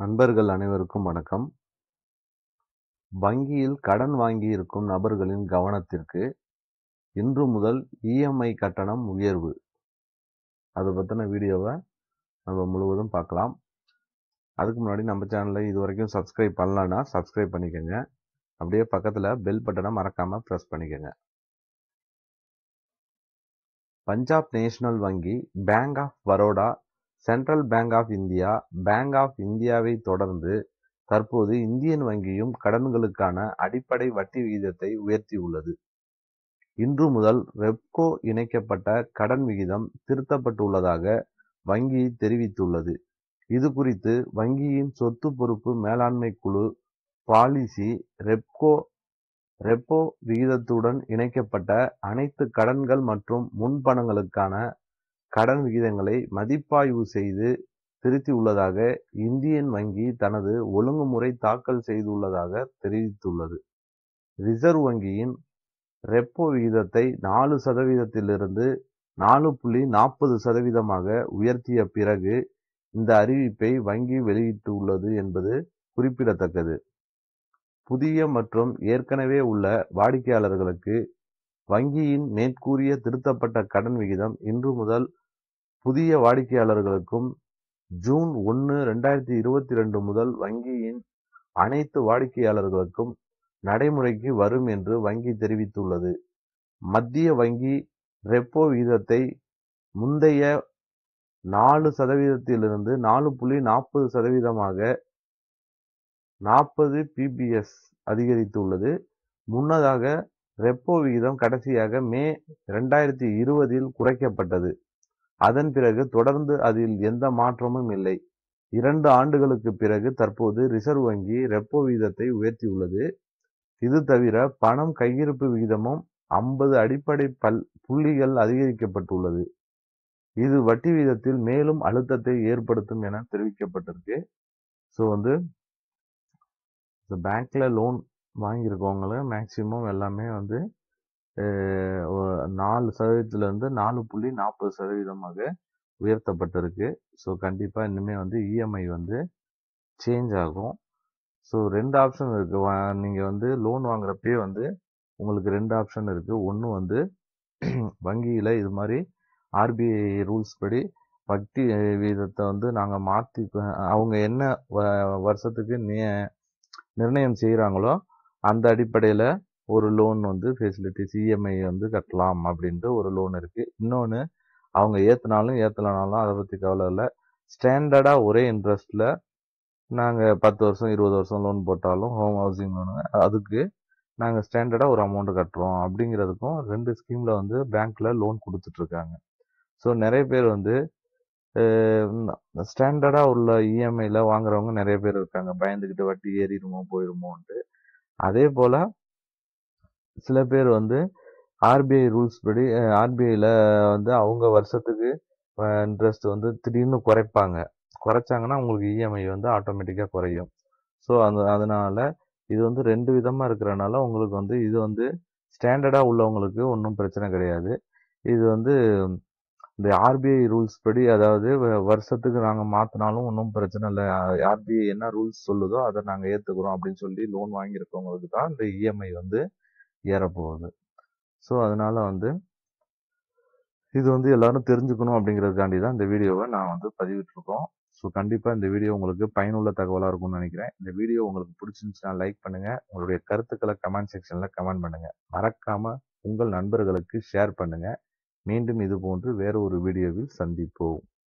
நண்பர்கள் அனைவருக்கும் வணக்கம் வங்கியில் கடன் வாங்கியிருக்கும் நபர்களின் கவனத்திற்கு இன்று முதல் இஎம்ஐ கட்டணம் உயர்வு அதை பற்றின வீடியோவை நம்ம முழுவதும் பார்க்கலாம் அதுக்கு முன்னாடி நம்ம சேனலை இது வரைக்கும் சப்ஸ்கிரைப் பண்ணலன்னா சப்ஸ்கிரைப் பண்ணிக்கோங்க அப்படியே பக்கத்தில் பெல் பட்டனை மறக்காமல் ப்ரெஸ் பண்ணிக்கோங்க பஞ்சாப் நேஷனல் வங்கி bank of Baroda central bank of India bank of இந்தியாவை தொடர்ந்து தற்போது இந்தியன் வங்கியும் கடன்களுக்கான அடிப்படை வட்டி விகிதத்தை உயர்த்தியுள்ளது இன்று முதல் ரெப்கோ இணைக்கப்பட்ட கடன் விகிதம் திருத்தப்பட்டுள்ளதாக வங்கி தெரிவித்துள்ளது இது குறித்து வங்கியின் சொத்து பொறுப்பு மேலாண்மை குழு பாலிசி ரெப்கோ ரெப்போ விகிதத்துடன் இணைக்கப்பட்ட அனைத்து கடன்கள் மற்றும் முன்பணங்களுக்கான கடன் விகிதங்களை மதிப்பாய்வு செய்து திருத்தியுள்ளதாக இந்தியன் வங்கி தனது ஒழுங்குமுறை தாக்கல் செய்துள்ளதாக தெரிவித்துள்ளது ரிசர்வ் வங்கியின் ரெப்போ விகிதத்தை நாலு சதவீதத்திலிருந்து நாலு புள்ளி நாற்பது சதவீதமாக உயர்த்திய பிறகு இந்த அறிவிப்பை வங்கி வெளியிட்டுள்ளது என்பது குறிப்பிடத்தக்கது புதிய மற்றும் ஏற்கனவே உள்ள வாடிக்கையாளர்களுக்கு வங்கியின் மேற்கூறிய திருத்தப்பட்ட கடன் விகிதம் இன்று முதல் புதிய வாடிக்கையாளர்களுக்கும் ஜூன் ஒன்று ரெண்டாயிரத்தி இருபத்தி ரெண்டு முதல் வங்கியின் அனைத்து வாடிக்கையாளர்களுக்கும் நடைமுறைக்கு வரும் என்று வங்கி தெரிவித்துள்ளது மத்திய வங்கி ரெப்போ விகிதத்தை முந்தைய நாலு சதவீதத்திலிருந்து நாலு புள்ளி நாற்பது சதவீதமாக நாற்பது பிபிஎஸ் அதிகரித்துள்ளது முன்னதாக ரெப்போ விகிதம் கடைசியாக மே ரெண்டாயிரத்தி இருபதில் குறைக்கப்பட்டது அதன் பிறகு தொடர்ந்து அதில் எந்த மாற்றமும் இல்லை இரண்டு ஆண்டுகளுக்கு பிறகு தற்போது ரிசர்வ் வங்கி ரெப்போ விகிதத்தை உயர்த்தியுள்ளது இது தவிர பணம் கையிருப்பு விகிதமும் ஐம்பது அடிப்படை பல் புள்ளிகள் அதிகரிக்கப்பட்டுள்ளது இது வட்டி விகிதத்தில் மேலும் அழுத்தத்தை ஏற்படுத்தும் என தெரிவிக்கப்பட்டிருக்கு ஸோ வந்து இந்த பேங்க்ல லோன் வாங்கியிருக்கவங்கள மேக்சிமம் எல்லாமே வந்து நாலு சதவீதத்துலேருந்து நாலு புள்ளி நாற்பது சதவீதமாக உயர்த்தப்பட்டிருக்கு ஸோ கண்டிப்பாக இனிமேல் வந்து இஎம்ஐ வந்து சேஞ்ச் ஆகும் ஸோ ரெண்டு ஆப்ஷன் இருக்குது நீங்கள் வந்து லோன் வாங்குறப்பயே வந்து உங்களுக்கு ரெண்டு ஆப்ஷன் இருக்குது ஒன்று வந்து வங்கியில் இது மாதிரி ஆர்பிஐ ரூல்ஸ் படி வட்டி வீதத்தை வந்து நாங்கள் மாற்றி அவங்க என்ன வருஷத்துக்கு நிர்ணயம் செய்கிறாங்களோ அந்த அடிப்படையில் ஒரு லோன் வந்து ஃபெசிலிட்டிஸ் இஎம்ஐ வந்து கட்டலாம் அப்படின்ட்டு ஒரு லோன் இருக்குது இன்னொன்று அவங்க ஏற்றினாலும் ஏற்றலனாலும் அதை பற்றி கவலை இல்லை ஸ்டாண்டர்டாக ஒரே இன்ட்ரெஸ்ட்டில் நாங்கள் பத்து வருஷம் இருபது வருஷம் லோன் போட்டாலும் ஹோம் ஹவுசிங் லோனு அதுக்கு நாங்கள் ஸ்டாண்டர்டாக ஒரு அமௌண்ட்டு கட்டுறோம் அப்படிங்கிறதுக்கும் ரெண்டு ஸ்கீமில் வந்து பேங்க்கில் லோன் கொடுத்துட்ருக்காங்க ஸோ நிறைய பேர் வந்து ஸ்டாண்டர்டாக உள்ள இஎம்ஐயில் வாங்குறவங்க நிறைய பேர் இருக்காங்க பயந்துக்கிட்டு வட்டி ஏறிடுமோ போயிடுமோன்ட்டு அதே போல் சில பேர் வந்து ஆர்பிஐ ரூல்ஸ் படி ஆர்பிஐயில் வந்து அவங்க வருஷத்துக்கு இன்ட்ரெஸ்ட் வந்து திடீர்னு குறைப்பாங்க குறைச்சாங்கன்னா உங்களுக்கு இஎம்ஐ வந்து ஆட்டோமேட்டிக்காக குறையும் ஸோ அந்த அதனால் இது வந்து ரெண்டு விதமாக இருக்கிறனால உங்களுக்கு வந்து இது வந்து ஸ்டாண்டர்டாக உள்ளவங்களுக்கு ஒன்றும் பிரச்சனை கிடையாது இது வந்து இந்த ஆர்பிஐ ரூல்ஸ் படி அதாவது வருஷத்துக்கு நாங்கள் மாற்றினாலும் ஒன்றும் பிரச்சனை இல்லை ஆர்பிஐ என்ன ரூல்ஸ் சொல்லுதோ அதை நாங்கள் ஏற்றுக்குறோம் அப்படின்னு சொல்லி லோன் வாங்கியிருக்கவங்களுக்கு தான் இந்த இஎம்ஐ வந்து ஏறப்போகுது ஸோ அதனால் வந்து இது வந்து எல்லாரும் தெரிஞ்சுக்கணும் அப்படிங்கிறதுக்காண்டி தான் இந்த வீடியோவை நான் வந்து பதிவிட்டிருக்கோம் ஸோ கண்டிப்பாக இந்த வீடியோ உங்களுக்கு பயனுள்ள தகவலாக இருக்கும்னு நினைக்கிறேன் இந்த வீடியோ உங்களுக்கு பிடிச்சிருந்துச்சுன்னா லைக் பண்ணுங்கள் உங்களுடைய கருத்துக்களை கமெண்ட் செக்ஷனில் கமெண்ட் பண்ணுங்கள் மறக்காமல் உங்கள் நண்பர்களுக்கு ஷேர் பண்ணுங்கள் மீண்டும் இது போன்று வேறு ஒரு வீடியோவில் சந்திப்போம்